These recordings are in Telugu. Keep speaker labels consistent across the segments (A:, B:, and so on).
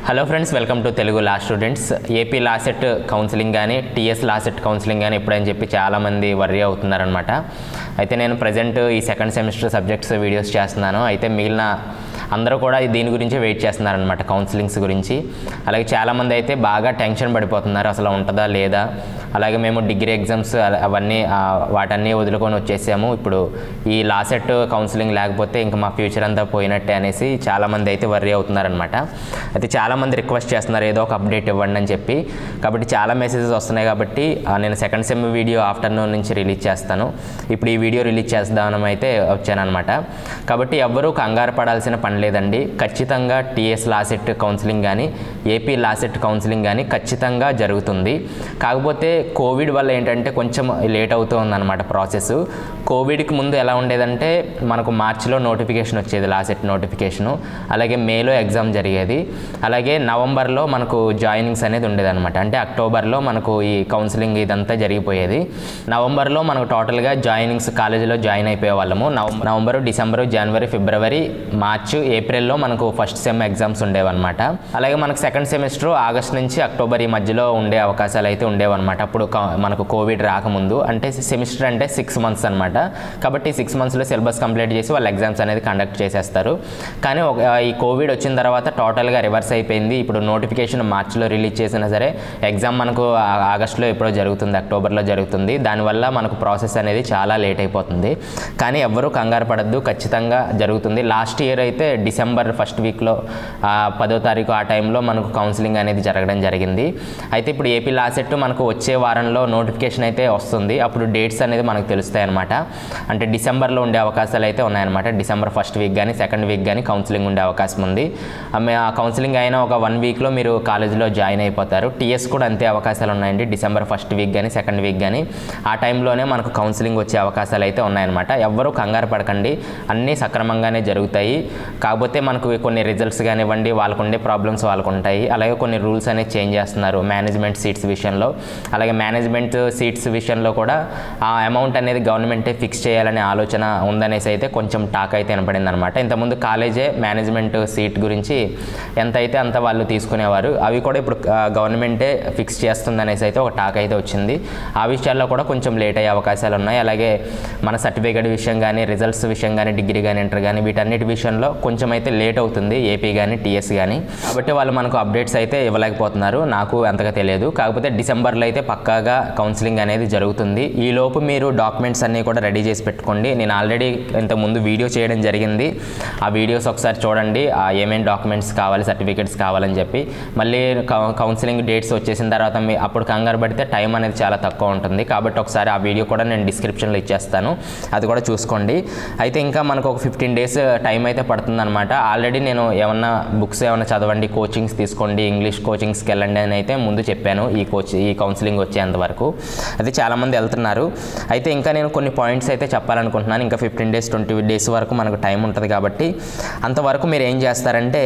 A: hello friends welcome to Telugu law students AP LAWCET counselling కానీ టీఎస్ లాసెట్ కౌన్సిలింగ్ కానీ ఎప్పుడని చెప్పి చాలామంది వర్రీ అవుతున్నారనమాట అయితే నేను ప్రజెంట్ ఈ సెకండ్ సెమిస్టర్ సబ్జెక్ట్స్ వీడియోస్ చేస్తున్నాను అయితే మిగిలిన అందరూ కూడా దీని గురించి వెయిట్ చేస్తున్నారనమాట కౌన్సిలింగ్స్ గురించి అలాగే చాలామంది అయితే బాగా టెన్షన్ పడిపోతున్నారు అసలు ఉంటుందా లేదా అలాగే మేము డిగ్రీ ఎగ్జామ్స్ అల- అవన్నీ ఆ, వాటన్నీ వదులుకొని వచ్చేసాము ఇప్పుడు ఈ లాసెట్ కౌన్సిలింగ్ లేకపోతే ఇంకా మా ఫ్యూచర్ అంతా పోయినట్టే అనేసి చాలామంది అయితే వర్రీ అవుతున్నారనమాట అయితే చాలామంది రిక్వెస్ట్ చేస్తున్నారు ఏదో ఒక అప్డేట్ ఇవ్వండి అని చెప్పి కాబట్టి చాలా మెసేజెస్ వస్తున్నాయి కాబట్టి ఆ, నేను సెకండ్ సెమ్ వీడియో ఆఫ్టర్నూన్ నుంచి రిలీజ్ చేస్తాను ఇప్పుడు ఈ వీడియో రిలీజ్ చేద్దామని అయితే వచ్చానమాట కాబట్టి ఎవ్వరూ కంగారు పడాల్సిన పని లేదండి ఖచ్చితంగా టీఎస్ లాసెట్ కౌన్సిలింగ్ కానీ ఏపీ లాసెట్ కౌన్సిలింగ్ కానీ ఖచ్చితంగా జరుగుతుంది కాకపోతే కోవిడ్ వల్ల ఏంటంటే కొంచెం లేట్ అవుతూ ఉందన్నమాట ప్రాసెస్ కోవిడ్కి ముందు ఎలా ఉండేదంటే మనకు మార్చిలో నోటిఫికేషన్ వచ్చేది లాసెట్ నోటిఫికేషను అలాగే మేలో ఎగ్జామ్ జరిగేది అలాగే నవంబర్లో మనకు జాయినింగ్స్ అనేది ఉండేదన్నమాట అంటే అక్టోబర్లో మనకు ఈ కౌన్సిలింగ్ ఇదంతా జరిగిపోయేది నవంబర్లో మనకు టోటల్గా జాయినింగ్స్ కాలేజీలో జాయిన్ అయిపోయే వాళ్ళము నవంబర్ నవంబరు డిసెంబరు జనవరి ఫిబ్రవరి మార్చ్ ఏప్రిల్లో మనకు ఫస్ట్ సెమ్ ఎగ్జామ్స్ ఉండేవన్నమాట అలాగే మనకు సెకండ్ సెమిస్టర్ ఆగస్ట్ నుంచి అక్టోబర్ ఈ మధ్యలో ఉండే అవకాశాలు అయితే ఉండేవన్నమాట అప్పుడు క- మనకు కోవిడ్ రాకముందు అంటే సెమిస్టర్ అంటే సిక్స్ మంత్స్ అనమాట కాబట్టి సిక్స్ మంత్స్లో సిలబస్ కంప్లీట్ చేసి వాళ్ళు ఎగ్జామ్స్ అనేది కండక్ట్ చేసేస్తారు కానీ ఒక ఈ కోవిడ్ వచ్చిన తర్వాత టోటల్గా రివర్స్ అయిపోయింది ఇప్పుడు నోటిఫికేషన్ మార్చిలో రిలీజ్ చేసినా సరే ఎగ్జామ్ మనకు ఆ- ఆగస్టులో ఎప్పుడో జరుగుతుంది అక్టోబర్లో జరుగుతుంది దానివల్ల మనకు ప్రాసెస్ అనేది చాలా లేట్ అయిపోతుంది కానీ ఎవ్వరూ కంగారు పడద్దు ఖచ్చితంగా జరుగుతుంది లాస్ట్ ఇయర్ అయితే డిసెంబర్ ఫస్ట్ వీక్లో పదో తారీఖు ఆ టైంలో మనకు కౌన్సిలింగ్ అనేది జరగడం జరిగింది అయితే ఇప్పుడు ఏపీ లాసెట్ మనకు వచ్చే వారంలో నోటిఫికేషన్ అయితే వస్తుంది అప్పుడు డేట్స్ అనేది మనకు తెలుస్తాయి అనమాట అంటే డిసెంబర్లో ఉండే అవకాశాలు అయితే ఉన్నాయన్నమాట డిసెంబర్ ఫస్ట్ వీక్ కానీ సెకండ్ వీక్ కానీ కౌన్సిలింగ్ ఉండే అవకాశం ఉంది ఆమె ఆ కౌన్సిలింగ్ అయిన ఒక వన్ వీక్లో మీరు కాలేజీలో జాయిన్ అయిపోతారు టీఎస్ కూడా అంతే అవకాశాలు ఉన్నాయండి డిసెంబర్ ఫస్ట్ వీక్ కానీ సెకండ్ వీక్ కానీ ఆ టైంలోనే మనకు కౌన్సిలింగ్ వచ్చే అవకాశాలు అయితే ఉన్నాయన్నమాట ఎవ్వరూ కంగారు పడకండి అన్నీ సక్రమంగానే జరుగుతాయి కాకపోతే మనకు కొన్ని రిజల్ట్స్ కానివ్వండి వాళ్ళకు ఉండే ప్రాబ్లమ్స్ వాళ్ళకు ఉంటాయి అలాగే కొన్ని రూల్స్ అనేది చేంజ్ చేస్తున్నారు మేనేజ్మెంట్ సీట్స్ విషయంలో అలాగే మేనేజ్మెంట్ సీట్స్ విషయంలో కూడా ఆ అమౌంట్ అనేది గవర్నమెంటే ఫిక్స్ చేయాలనే ఆలోచన ఉందనేసి అయితే కొంచెం టాక్ అయితే వినపడింది అనమాట ఇంతకుముందు కాలేజే మేనేజ్మెంట్ సీట్ గురించి ఎంత అయితే అంత వాళ్ళు తీసుకునేవారు అవి కూడా ఇప్పుడు ఆ, గవర్నమెంటే ఫిక్స్ చేస్తుందనేసి అయితే ఒక టాక్ అయితే వచ్చింది ఆ విషయాల్లో కూడా కొంచెం లేట్ అయ్యే అవకాశాలు ఉన్నాయి అలాగే మన సర్టిఫికేట్ విషయం కానీ రిజల్ట్స్ విషయం కానీ డిగ్రీ కానీ ఇంటర్ కానీ వీటన్నిటి విషయంలో కొంచెం అయితే లేట్ అవుతుంది ఏపీ కానీ టీఎస్ కానీ కాబట్టి వాళ్ళు మనకు అప్డేట్స్ అయితే ఇవ్వలేకపోతున్నారు నాకు అంతగా తెలియదు కాకపోతే డిసెంబర్లో అయితే పక్కాగా కౌన్సిలింగ్ అనేది జరుగుతుంది ఈ లోపు మీరు డాక్యుమెంట్స్ అన్నీ కూడా రెడీ చేసి పెట్టుకోండి నేను ఆల్రెడీ ఇంతకుముందు వీడియో చేయడం జరిగింది ఆ వీడియోస్ ఒకసారి చూడండి ఆ ఏమేమి డాక్యుమెంట్స్ కావాలి సర్టిఫికేట్స్ కావాలని చెప్పి మళ్ళీ కౌ- కౌన్సిలింగ్ డేట్స్ వచ్చేసిన తర్వాత మీ అప్పుడు కంగారు పడితే టైం అనేది చాలా తక్కువ ఉంటుంది కాబట్టి ఒకసారి ఆ వీడియో కూడా నేను డిస్క్రిప్షన్లో ఇచ్చేస్తాను అది కూడా చూసుకోండి అయితే ఇంకా మనకు ఒక ఫిఫ్టీన్ డేస్ టైం అయితే పడుతుందన్నమాట ఆల్రెడీ నేను ఏమన్నా బుక్స్ ఏమైనా చదవండి కోచింగ్స్ తీసుకోండి ఇంగ్లీష్ కోచింగ్స్కి వెళ్ళండి అని అయితే ముందు చెప్పాను ఈ కోచ్ ఈ కౌన్సిలింగ్ వచ్చేంత వరకు అయితే చాలామంది వెళ్తున్నారు అయితే ఇంకా నేను కొన్ని పాయింట్స్ అయితే చెప్పాలనుకుంటున్నాను ఇంకా ఫిఫ్టీన్ డేస్ ట్వంటీ డేస్ వరకు మనకు టైం ఉంటుంది కాబట్టి అంతవరకు మీరు ఏం చేస్తారంటే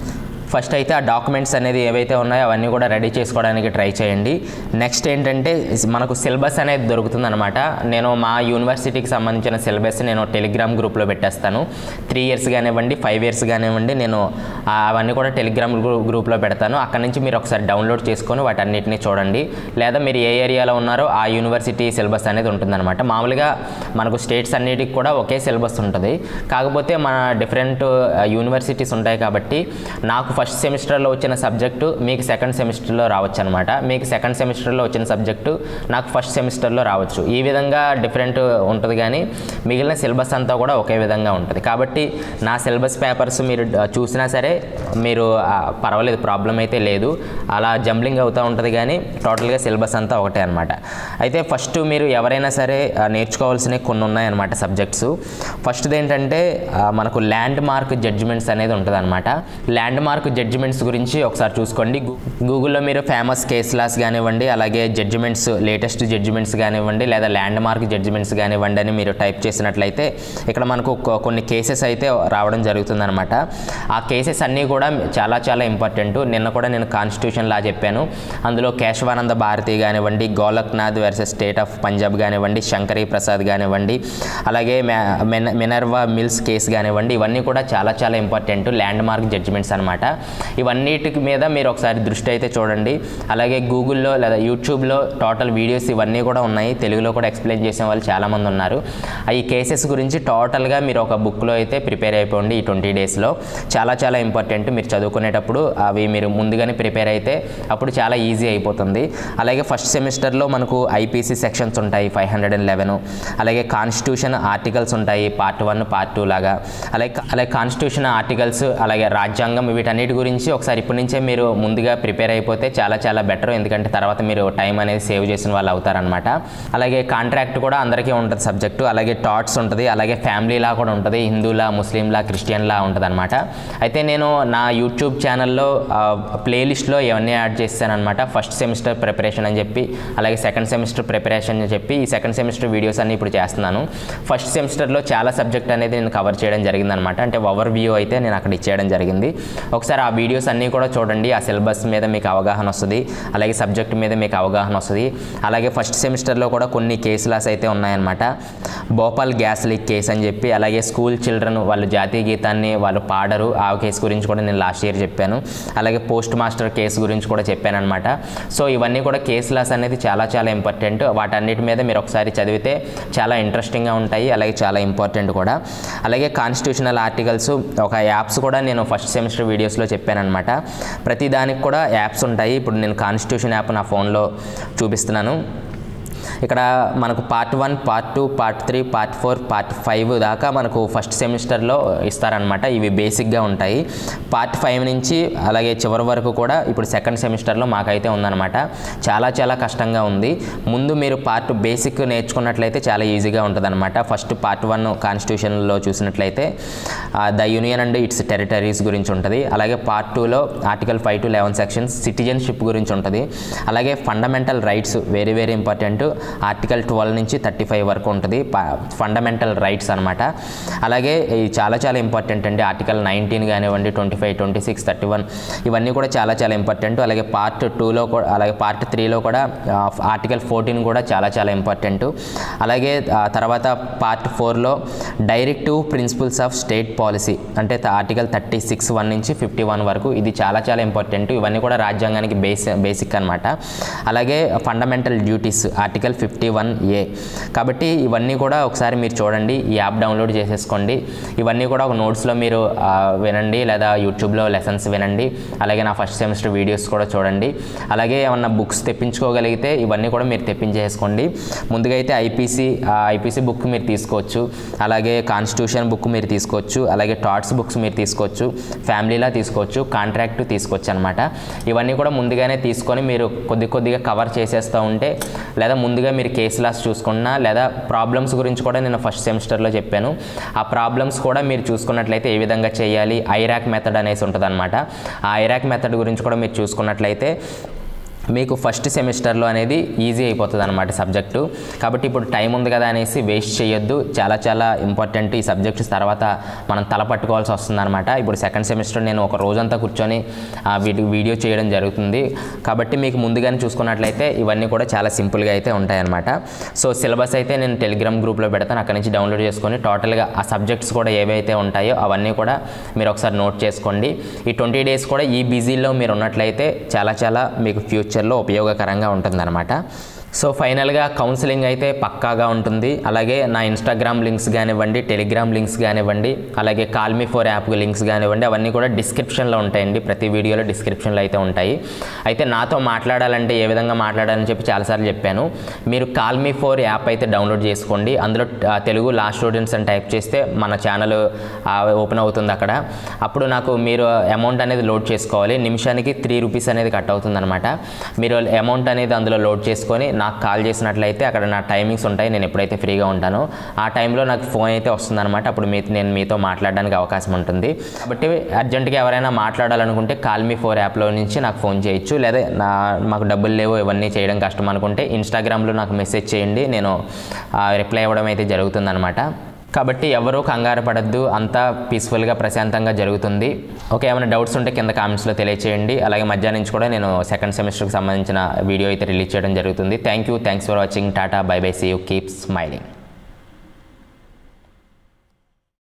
A: ఫస్ట్ అయితే ఆ డాక్యుమెంట్స్ అనేది ఏవైతే ఉన్నాయో అవన్నీ కూడా రెడీ చేసుకోవడానికి ట్రై చేయండి నెక్స్ట్ ఏంటంటే మనకు సిలబస్ అనేది దొరుకుతుందన్నమాట నేను మా యూనివర్సిటీకి సంబంధించిన సిలబస్ నేను టెలిగ్రామ్ గ్రూప్లో పెట్టేస్తాను త్రీ ఇయర్స్ కానివ్వండి ఫైవ్ ఇయర్స్ కానివ్వండి నేను ఆ అవన్నీ కూడా టెలిగ్రామ్ గ్రూ- గ్రూప్లో పెడతాను అక్కడ నుంచి మీరు ఒకసారి డౌన్లోడ్ చేసుకొని వాటన్నిటిని చూడండి లేదా మీరు ఏ ఏరియాలో ఉన్నారో ఆ యూనివర్సిటీ సిలబస్ అనేది ఉంటుందన్నమాట మామూలుగా మనకు స్టేట్స్ అన్నిటికి కూడా ఒకే సిలబస్ ఉంటుంది కాకపోతే మన డిఫరెంట్ యూనివర్సిటీస్ ఉంటాయి కాబట్టి నాకు ఫస్ట్ సెమిస్టర్లో వచ్చిన సబ్జెక్టు మీకు సెకండ్ సెమిస్టర్లో రావచ్చు అనమాట మీకు సెకండ్ సెమిస్టర్లో వచ్చిన సబ్జెక్టు నాకు ఫస్ట్ సెమిస్టర్లో రావచ్చు ఈ విధంగా డిఫరెంట్ ఉంటుంది కానీ మిగిలిన సిలబస్ అంతా కూడా ఒకే విధంగా ఉంటుంది కాబట్టి నా సిలబస్ పేపర్స్ మీరు ఆ, చూసినా సరే మీరు ఆ, పర్వాలేదు ప్రాబ్లం అయితే లేదు అలా జంబ్లింగ్ అవుతూ ఉంటుంది కానీ టోటల్గా సిలబస్ అంతా ఒకటే అనమాట అయితే ఫస్ట్ మీరు ఎవరైనా సరే ఆ, నేర్చుకోవాల్సినవి కొన్ని ఉన్నాయన్నమాట సబ్జెక్ట్స్ ఫస్ట్ది ఏంటంటే ఆ, మనకు ల్యాండ్ మార్క్ జడ్జిమెంట్స్ అనేది ఉంటుంది అనమాట ల్యాండ్ మార్క్ జడ్జిమెంట్స్ గురించి ఒకసారి చూసుకోండి గూ- గూగుల్లో మీరు ఫేమస్ కేస్ లాస్ కానివ్వండి అలాగే జడ్జిమెంట్స్ లేటెస్ట్ జడ్జిమెంట్స్ కానివ్వండి లేదా ల్యాండ్ మార్క్ జడ్జిమెంట్స్ కానివ్వండి అని మీరు టైప్ చేసినట్లయితే ఇక్కడ మనకు కొ- కొన్ని కేసెస్ అయితే రావడం జరుగుతుందన్నమాట ఆ కేసెస్ అన్నీ కూడా చాలా చాలా ఇంపార్టెంట్ నిన్న కూడా నేను కాన్స్టిట్యూషన్ లా చెప్పాను అందులో కేశవానంద భారతి కానివ్వండి Golaknath versus state of Punjab కానివ్వండి శంకరీ ప్రసాద్ కానివ్వండి అలాగే మె- మెన- మినర్వా మిల్స్ కేసు కానివ్వండి ఇవన్నీ కూడా చాలా చాలా ఇంపార్టెంట్ ల్యాండ్ మార్క్ జడ్జిమెంట్స్ అనమాట ఇవన్నిటి మీద మీరు ఒకసారి దృష్టి అయితే చూడండి అలాగే గూగుల్లో లేదా యూట్యూబ్లో టోటల్ వీడియోస్ ఇవన్నీ కూడా ఉన్నాయి తెలుగులో కూడా ఎక్స్ప్లెయిన్ చేసే వాళ్ళు చాలామంది ఉన్నారు ఆ ఈ కేసెస్ గురించి టోటల్గా మీరు ఒక బుక్లో అయితే ప్రిపేర్ అయిపోండి ఈ ట్వంటీ డేస్లో చాలా చాలా ఇంపార్టెంట్ మీరు చదువుకునేటప్పుడు అవి మీరు ముందుగానే ప్రిపేర్ అయితే అప్పుడు చాలా ఈజీ అయిపోతుంది అలాగే ఫస్ట్ సెమిస్టర్లో మనకు ఐపీసీ సెక్షన్స్ ఉంటాయి ఫైవ్ హండ్రెడ్ అండ్ లెవెన్ అలాగే కాన్స్టిట్యూషన్ ఆర్టికల్స్ ఉంటాయి పార్ట్ వన్ పార్ట్ టూ లాగా అలాగే అలాగే కాన్స్టిట్యూషన్ ఆర్టికల్స్ అలాగే రాజ్యాంగం వీటన్నిటి గురించి ఒకసారి ఇప్పటి నుంచే మీరు ముందుగా ప్రిపేర్ అయిపోతే చాలా చాలా బెటర్ ఎందుకంటే తర్వాత మీరు టైం అనేది సేవ్ చేసిన వాళ్ళు అవుతారనమాట అలాగే కాంట్రాక్ట్ కూడా అందరికీ ఉంటుంది సబ్జెక్టు అలాగే థాట్స్ ఉంటుంది అలాగే ఫ్యామిలీలా కూడా ఉంటుంది హిందూలా ముస్లింలా క్రిస్టియన్లా ఉంటుంది అనమాట అయితే నేను నా యూట్యూబ్ ఛానల్లో ప్లేలిస్ట్లో ఇవన్నీ యాడ్ చేశానమాట ఫస్ట్ సెమిస్టర్ ప్రిపరేషన్ అని చెప్పి అలాగే సెకండ్ సెమిస్టర్ ప్రిపరేషన్ అని చెప్పి ఈ సెకండ్ సెమిస్టర్ వీడియోస్ అన్ని ఇప్పుడు చేస్తున్నాను ఫస్ట్ సెమిస్టర్లో చాలా సబ్జెక్ట్ అనేది నేను కవర్ చేయడం జరిగిందనమాట అంటే ఓవర్ వ్యూ అయితే నేను అక్కడ ఇచ్చేయడం జరిగింది ఒకసారి ఆ వీడియోస్ అన్నీ కూడా చూడండి ఆ సిలబస్ మీద మీకు అవగాహన వస్తుంది అలాగే సబ్జెక్ట్ మీద మీకు అవగాహన వస్తుంది అలాగే ఫస్ట్ సెమిస్టర్లో కూడా కొన్ని కేసులాస్ అయితే ఉన్నాయన్నమాట భోపాల్ గ్యాస్ లీక్ కేసు అని చెప్పి అలాగే స్కూల్ చిల్డ్రన్ వాళ్ళు జాతీయ గీతాన్ని వాళ్ళు పాడరు ఆ కేసు గురించి కూడా నేను లాస్ట్ ఇయర్ చెప్పాను అలాగే పోస్ట్ మాస్టర్ కేసు గురించి కూడా చెప్పాను అనమాట సో ఇవన్నీ కూడా కేసు లాస్ అనేది చాలా చాలా ఇంపార్టెంట్ వాటన్నిటి మీద మీరు ఒకసారి చదివితే చాలా ఇంట్రెస్టింగ్గా ఉంటాయి అలాగే చాలా ఇంపార్టెంట్ కూడా అలాగే కాన్స్టిట్యూషనల్ ఆర్టికల్స్ ఒక యాప్స్ కూడా నేను ఫస్ట్ సెమిస్టర్ వీడియోస్లో చెప్పాను అనమాట ప్రతి దానికి కూడా యాప్స్ ఉంటాయి ఇప్పుడు నేను కాన్స్టిట్యూషన్ యాప్ నా ఫోన్లో చూపిస్తున్నాను ఇక్కడ మనకు part one part two part three part four part five దాకా మనకు ఫస్ట్ సెమిస్టర్లో ఇస్తారనమాట ఇవి బేసిక్గా ఉంటాయి పార్ట్ ఫైవ్ నుంచి అలాగే చివరి వరకు కూడా ఇప్పుడు సెకండ్ సెమిస్టర్లో మాకైతే ఉందన్నమాట చాలా చాలా కష్టంగా ఉంది ముందు మీరు పార్ట్ బేసిక్ నేర్చుకున్నట్లయితే చాలా ఈజీగా ఉంటుందన్నమాట ఫస్ట్ పార్ట్ వన్ కాన్స్టిట్యూషన్లో చూసినట్లయితే the union and its territories గురించి ఉంటుంది అలాగే పార్ట్ టూలో article five to eleven sections citizenship గురించి ఉంటుంది అలాగే fundamental rights very very important article twelve నుంచి థర్టీ ఫైవ్ వరకు ఉంటుంది ఫండమెంటల్ రైట్స్ అనమాట అలాగే ఇది చాలా చాలా ఇంపార్టెంట్ అండి ఆర్టికల్ నైన్టీన్ కానివ్వండి twenty five twenty six thirty one ఇవన్నీ కూడా చాలా చాలా ఇంపార్టెంట్ అలాగే పార్ట్ టూలో కూడా అలాగే పార్ట్ త్రీలో కూడా ఆర్టికల్ ఫోర్టీన్ కూడా చాలా చాలా ఇంపార్టెంట్ అలాగే ఆ, తర్వాత పార్ట్ ఫోర్లో directive principles of state policy అంటే ఆర్టికల్ థర్టీ సిక్స్ వన్ నుంచి ఫిఫ్టీ వన్ వరకు ఇది చాలా చాలా ఇంపార్టెంట్ ఇవన్నీ కూడా రాజ్యాంగానికి బేస్ బేసిక్ అనమాట అలాగే fundamental duties article fifty one A కాబట్టి ఇవన్నీ కూడా ఒకసారి మీరు చూడండి ఈ యాప్ డౌన్లోడ్ చేసేసుకోండి ఇవన్నీ కూడా ఒక నోట్స్లో మీరు ఆ, వినండి లేదా యూట్యూబ్లో లెసన్స్ వినండి అలాగే నా ఫస్ట్ సెమిస్టర్ వీడియోస్ కూడా చూడండి అలాగే ఏమన్నా బుక్స్ తెప్పించుకోగలిగితే ఇవన్నీ కూడా మీరు తెప్పించేసుకోండి ముందుగా అయితే ఐపీసీ ఐపీసీ బుక్ మీరు తీసుకోవచ్చు అలాగే కాన్స్టిట్యూషన్ బుక్ మీరు తీసుకోవచ్చు అలాగే థాట్స్ బుక్స్ మీరు తీసుకోవచ్చు ఫ్యామిలీలా తీసుకోవచ్చు కాంట్రాక్ట్ తీసుకోవచ్చు అనమాట ఇవన్నీ కూడా ముందుగానే తీసుకొని మీరు కొద్ది కొద్దిగా కవర్ చేసేస్తూ ఉంటే లేదా ముందుగా మీరు కేసు లాస్ చూసుకున్నా లేదా ప్రాబ్లమ్స్ గురించి కూడా నేను ఫస్ట్ సెమిస్టర్లో చెప్పాను ఆ ప్రాబ్లమ్స్ కూడా మీరు చూసుకున్నట్లయితే ఏ విధంగా చేయాలి ఐరాక్ మెథడ్ అనేసి ఉంటుంది ఆ ఐరాక్ మెథడ్ గురించి కూడా మీరు చూసుకున్నట్లయితే మీకు ఫస్ట్ సెమిస్టర్లో అనేది ఈజీ అయిపోతుంది అనమాట సబ్జెక్టు కాబట్టి ఇప్పుడు టైం ఉంది కదా అనేసి వేస్ట్ చేయొద్దు చాలా చాలా ఇంపార్టెంట్ ఈ సబ్జెక్ట్స్ తర్వాత మనం తల పట్టుకోవాల్సి వస్తుంది అనమాట ఇప్పుడు సెకండ్ సెమిస్టర్ నేను ఒక రోజంతా కూర్చొని ఆ వీడి వీడియో చేయడం జరుగుతుంది కాబట్టి మీకు ముందుగానే చూసుకున్నట్లయితే ఇవన్నీ కూడా చాలా సింపుల్గా అయితే ఉంటాయన్నమాట సో సిలబస్ అయితే నేను టెలిగ్రామ్ గ్రూప్లో పెడతాను అక్కడి నుంచి డౌన్లోడ్ చేసుకొని టోటల్గా ఆ సబ్జెక్ట్స్ కూడా ఏవైతే ఉంటాయో అవన్నీ కూడా మీరు ఒకసారి నోట్ చేసుకోండి ఈ ట్వంటీ డేస్ కూడా ఈ బిజీలో మీరు ఉన్నట్లయితే చాలా చాలా మీకు ఫ్యూచర్లో ఉపయోగకరంగా ఉంటుందన్నమాట సో ఫైనల్గా కౌన్సిలింగ్ అయితే పక్కాగా ఉంటుంది అలాగే నా ఇన్స్టాగ్రామ్ లింక్స్ కానివ్వండి టెలిగ్రామ్ లింక్స్ కానివ్వండి అలాగే కాల్మీ ఫోర్ యాప్ లింక్స్ కానివ్వండి అవన్నీ కూడా డిస్క్రిప్షన్లో ఉంటాయండి ప్రతి వీడియోలో డిస్క్రిప్షన్లో అయితే ఉంటాయి అయితే నాతో మాట్లాడాలంటే ఏ విధంగా మాట్లాడాలని చెప్పి చాలాసార్లు చెప్పాను మీరు కాల్మీ ఫోర్ యాప్ అయితే డౌన్లోడ్ చేసుకోండి అందులో ఆ, తెలుగు లాస్ట్ స్టూడెంట్స్ అని టైప్ చేస్తే మన ఛానల్ ఓపెన్ అవుతుంది అక్కడ అప్పుడు నాకు మీరు అమౌంట్ అనేది లోడ్ చేసుకోవాలి నిమిషానికి త్రీ రూపీస్ అనేది కట్ అవుతుంది మీరు అమౌంట్ అనేది అందులో లోడ్ చేసుకొని నాకు కాల్ చేసినట్లయితే అక్కడ నా టైమింగ్స్ ఉంటాయి నేను ఎప్పుడైతే ఫ్రీగా ఉంటానో ఆ టైంలో నాకు ఫోన్ అయితే వస్తుందన్నమాట అప్పుడు మీ నేను మీతో మాట్లాడడానికి అవకాశం ఉంటుంది కాబట్టి అర్జెంటుగా ఎవరైనా మాట్లాడాలనుకుంటే కాల్ మీ ఫోర్ యాప్లో నుంచి నాకు ఫోన్ చేయొచ్చు లేదా నా మాకు డబ్బులు లేవు ఇవన్నీ చేయడం కష్టం అనుకుంటే ఇన్స్టాగ్రామ్లో నాకు మెసేజ్ చేయండి నేను రిప్లై ఇవ్వడం అయితే జరుగుతుందన్నమాట కాబట్టి ఎవరూ కంగారు పడద్దు అంతా పీస్ఫుల్గా ప్రశాంతంగా జరుగుతుంది ఓకే ఏమైనా డౌట్స్ ఉంటే కింద కామెంట్స్లో తెలియచేయండి అలాగే మధ్యాహ్నం నుంచి కూడా నేను సెకండ్ సెమిస్టర్కి సంబంధించిన వీడియో అయితే రిలీజ్ చేయడం జరుగుతుంది thank you thanks for watching టాటా bye bye see you keep smiling